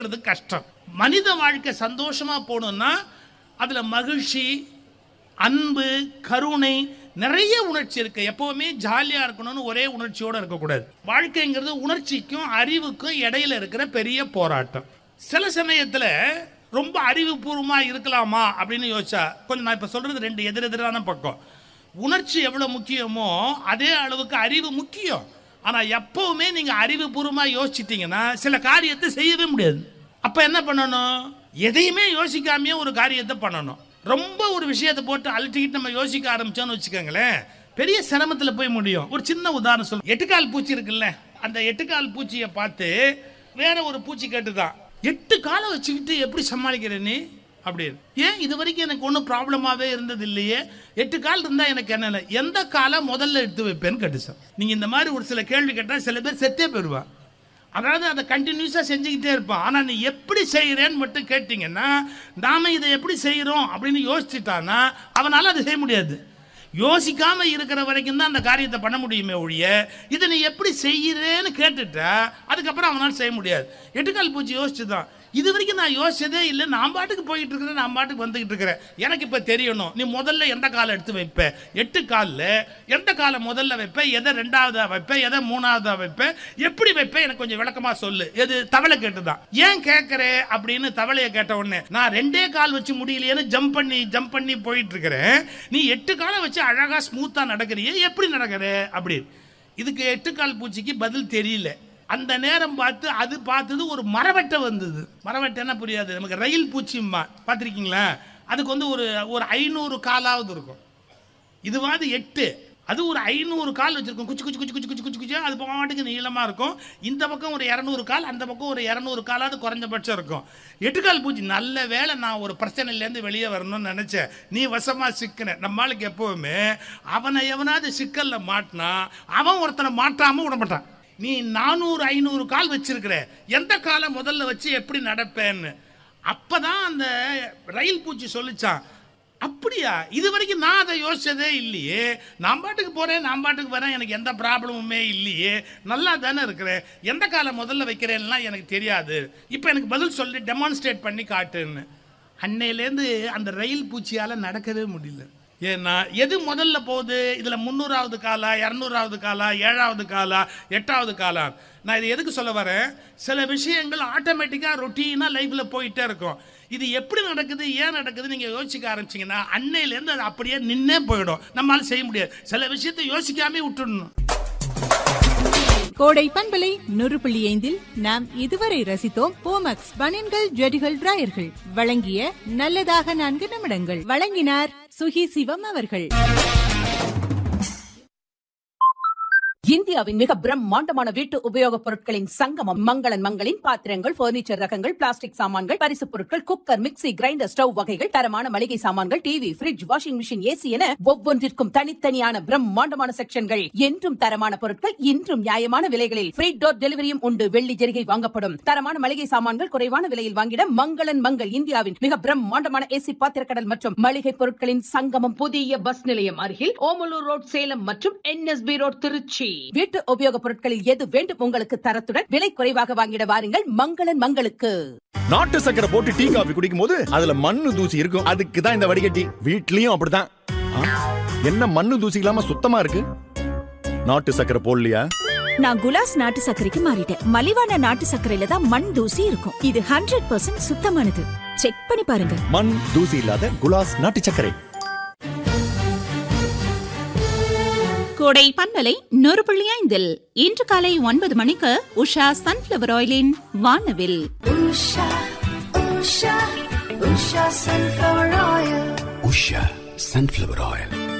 அது கஷ்டம் மனித வாழ்க்கை சந்தோஷமா போகணும்னா அதுல மகிழ்ச்சி அன்பு கருணை நிறைய உணர்ச்சி இருக்கு எப்பவுமே ஜாலியா இருக்கணும்னு ஒரே உணர்ச்சியோட இருக்கக்கூடாது வாழ்க்கைங்கிறது உணர்ச்சிக்கும் அறிவுக்கும் இடையில இருக்கிற பெரிய போராட்டம் சில சமயத்துல ரொம்ப அறிவுபூர்வமா இருக்கலாமா அப்படின்னு யோசிச்சா கொஞ்சம் நான் இப்ப சொல்றது ரெண்டு எதிரெதிரான பக்கம் உணர்ச்சி எவ்வளவு முக்கியமோ அதே அளவுக்கு அறிவு முக்கியம் ஆனா எப்பவுமே நீங்க அறிவுபூர்வமா யோசிச்சிட்டீங்கன்னா சில காரியத்தை செய்யவே முடியாது அப்ப என்ன பண்ணணும் எதையுமே யோசிக்காமயே ஒரு காரியத்தை பண்ணணும் ரொம்ப ஒரு விஷயத்தை போட்டு அழட்டிக்கிட்டு நம்ம யோசிக்க ஆரம்பிச்சோம்னு வச்சுக்கோங்களேன் பெரிய சிரமத்துல போய் முடியும் ஒரு சின்ன உதாரணம் சொல்லு எட்டுக்கால் பூச்சி இருக்குல்ல அந்த எட்டுக்கால் பூச்சியை பார்த்து வேற ஒரு பூச்சி கேட்டுதான் எட்டு காலை வச்சுக்கிட்டு எப்படி சமாளிக்கிற நீ அப்படின்னு ஏன் இது வரைக்கும் எனக்கு ஒன்றும் ப்ராப்ளமாகவே இருந்தது இல்லையே எட்டு கால் இருந்தால் எனக்கு என்ன இல்லை எந்த காலை முதல்ல எடுத்து வைப்பேன்னு கேட்டுச்சான் நீங்கள் இந்த மாதிரி ஒரு சில கேள்வி கேட்டால் சில பேர் செத்தே போயிடுவான் அதாவது அதை கண்டினியூஸாக செஞ்சுக்கிட்டே இருப்பான் ஆனால் நீ எப்படி செய்கிறேன்னு மட்டும் கேட்டிங்கன்னா நாம இதை எப்படி செய்கிறோம் அப்படின்னு யோசிச்சுட்டான்னா அவனால் அதை செய்ய முடியாது யோசிக்காம இருக்கிற வரைக்கும் தான் அந்த காரியத்தை பண்ண முடியுமே ஒழிய இதை நீ எப்படி செய்கிறேன்னு கேட்டுட்டா அதுக்கப்புறம் அவனால் செய்ய முடியாது எட்டுக்கால் பூச்சி யோசிச்சு தான் இது வரைக்கும் நான் யோசிச்சதே இல்லை நான் பாட்டுக்கு போயிட்டு இருக்கிறேன் நான் பாட்டுக்கு வந்துகிட்டு இருக்கிறேன் எனக்கு இப்போ தெரியணும் நீ முதல்ல எந்த காலை எடுத்து வைப்ப எட்டு காலில் எந்த காலை முதல்ல வைப்ப எதை ரெண்டாவதா வைப்ப எதை மூணாவதா வைப்ப எப்படி வைப்ப எனக்கு கொஞ்சம் விளக்கமா சொல்லு எது தவளை கேட்டுதான் ஏன் கேட்கற அப்படின்னு தவளையை கேட்ட உடனே நான் ரெண்டே கால் வச்சு முடியலையேன்னு ஜம்ப் பண்ணி ஜம்ப் பண்ணி போயிட்டு இருக்கிறேன் நீ எட்டு காலை வச்சு அழகா ஸ்மூத்தா நடக்கிறியே எப்படி நடக்கிற அப்படி இதுக்கு எட்டு கால் பூச்சிக்கு பதில் தெரியல அந்த நேரம் பார்த்து அது பார்த்தது ஒரு மரவட்டை வந்தது மரவட்டைன்னா புரியாது நமக்கு ரயில் பூச்சிம்மா பார்த்துருக்கீங்களா அதுக்கு வந்து ஒரு ஒரு ஐநூறு காலாவது இருக்கும் இதுவாது எட்டு அது ஒரு ஐநூறு கால் வச்சிருக்கும் குச்சி குச்சி குச்சி குச்சி குச்சி குச்சி குச்சி அது பாட்டுக்கு நீளமாக இருக்கும் இந்த பக்கம் ஒரு இரநூறு கால் அந்த பக்கம் ஒரு இரநூறு காலாவது குறைஞ்சபட்சம் இருக்கும் எட்டுக்கால் பூச்சி நல்ல வேளை நான் ஒரு பிரச்சனையிலேருந்து வெளியே வரணும்னு நினச்சேன் நீ வசமாக சிக்கின நம்மளுக்கு எப்போவுமே அவனை எவனாவது சிக்கலில் மாட்டினா அவன் ஒருத்தனை மாட்டாமல் விட மாட்டான் நீ நானூறு ஐநூறு கால் வச்சிருக்கிற எந்த காலை முதல்ல வச்சு எப்படி நடப்பேன்னு அப்பதான் அந்த ரயில் பூச்சி சொல்லிச்சான் அப்படியா இது வரைக்கும் நான் அதை யோசிச்சதே இல்லையே நான் பாட்டுக்கு போறேன் நான் பாட்டுக்கு வரேன் எனக்கு எந்த ப்ராப்ளமுமே இல்லையே நல்லா தானே இருக்கிறேன் எந்த காலை முதல்ல வைக்கிறேன்லாம் எனக்கு தெரியாது இப்போ எனக்கு பதில் சொல்லி டெமான்ஸ்ட்ரேட் பண்ணி காட்டுன்னு அன்னையிலேருந்து அந்த ரயில் பூச்சியால் நடக்கவே முடியல ஏன்னா எது முதல்ல போகுது இதில் முந்நூறாவது காலா இரநூறாவது காலா ஏழாவது காலா எட்டாவது காலா நான் இது எதுக்கு சொல்ல வரேன் சில விஷயங்கள் ஆட்டோமேட்டிக்காக ரொட்டீனாக லைஃப்பில் போயிட்டே இருக்கும் இது எப்படி நடக்குது ஏன் நடக்குது நீங்கள் யோசிக்க ஆரம்பிச்சிங்கன்னா அன்னையிலேருந்து அது அப்படியே நின்னே போயிடும் நம்மளால செய்ய முடியாது சில விஷயத்தை யோசிக்காமே விட்டுடணும் கோடை பண்பலை நூறு புள்ளி ஐந்தில் நாம் இதுவரை ரசித்தோம் போமக்ஸ் பனியன்கள் ஜெடிகள் டிராயர்கள் வழங்கிய நல்லதாக நான்கு நிமிடங்கள் வழங்கினார் சுகி சிவம் அவர்கள் இந்தியாவின் மிக பிரம்மாண்டமான வீட்டு உபயோகப் பொருட்களின் சங்கமம் மங்களன் மங்களின் பாத்திரங்கள் பர்னிச்சர் ரகங்கள் பிளாஸ்டிக் சாமான்கள் பரிசுப் பொருட்கள் குக்கர் மிக்ஸி கிரைண்டர் ஸ்டவ் வகைகள் தரமான மளிகை சாமான்கள் TV fridge washing machine AC என ஒவ்வொன்றிற்கும் தனித்தனியான பிரம்மாண்டமான செக்ஷன்கள் என்றும் தரமான பொருட்கள் இன்றும் நியாயமான விலைகளில் ஃப்ரீ டோர் டெலிவரியும் உண்டு வெள்ளி ஜெரிகை வாங்கப்படும் தரமான மளிகை சாமான்கள் குறைவான விலையில் வாங்கிட மங்களன் மங்கள் இந்தியாவின் மிக பிரம்மாண்டமான ஏசி பாத்திரக்கடல் மற்றும் மளிகை பொருட்களின் சங்கமம் புதிய பஸ் நிலையம் அருகில் ஓமலூர் ரோட் சேலம் மற்றும் என்எஸ்பி ரோட் திருச்சி வீட்டு உபயோகப் பொருட்களில் எது வேண்டும் உங்களுக்கு தரத்துடன் விலை குறைவாக வாங்கிட வாருங்கள் மங்களன் மங்களுக்கு நாட்டு சக்கரை போட்டு டீ காபி குடிக்கும் போது அதுல மண்ணு தூசி இருக்கும் அதுக்கு தான் இந்த வடிகட்டி வீட்லயும் அப்படிதான் ஆ, என்ன மண்ணு தூசி இல்லாம சுத்தமா இருக்கு நாட்டு சக்கரை போடலையா நான் குலாஸ் நாட்டு சர்க்கரைக்கு மாறிட்டேன் மலிவான நாட்டு சர்க்கரையில தான் மண் தூசி இருக்கும் இது ஹண்ட்ரட் பர்சன்ட் சுத்தமானது செக் பண்ணி பாருங்க மண் தூசி இல்லாத குலாஸ் நாட்டு சர்க்கரை கோடை பண்பலை நூறு புள்ளி ஐந்தில் இன்று காலை ஒன்பது மணிக்கு உஷா சன்ஃபிளவர் ஆயிலின் வானவில் உஷா சன்ஃபிளவர் ஆயில்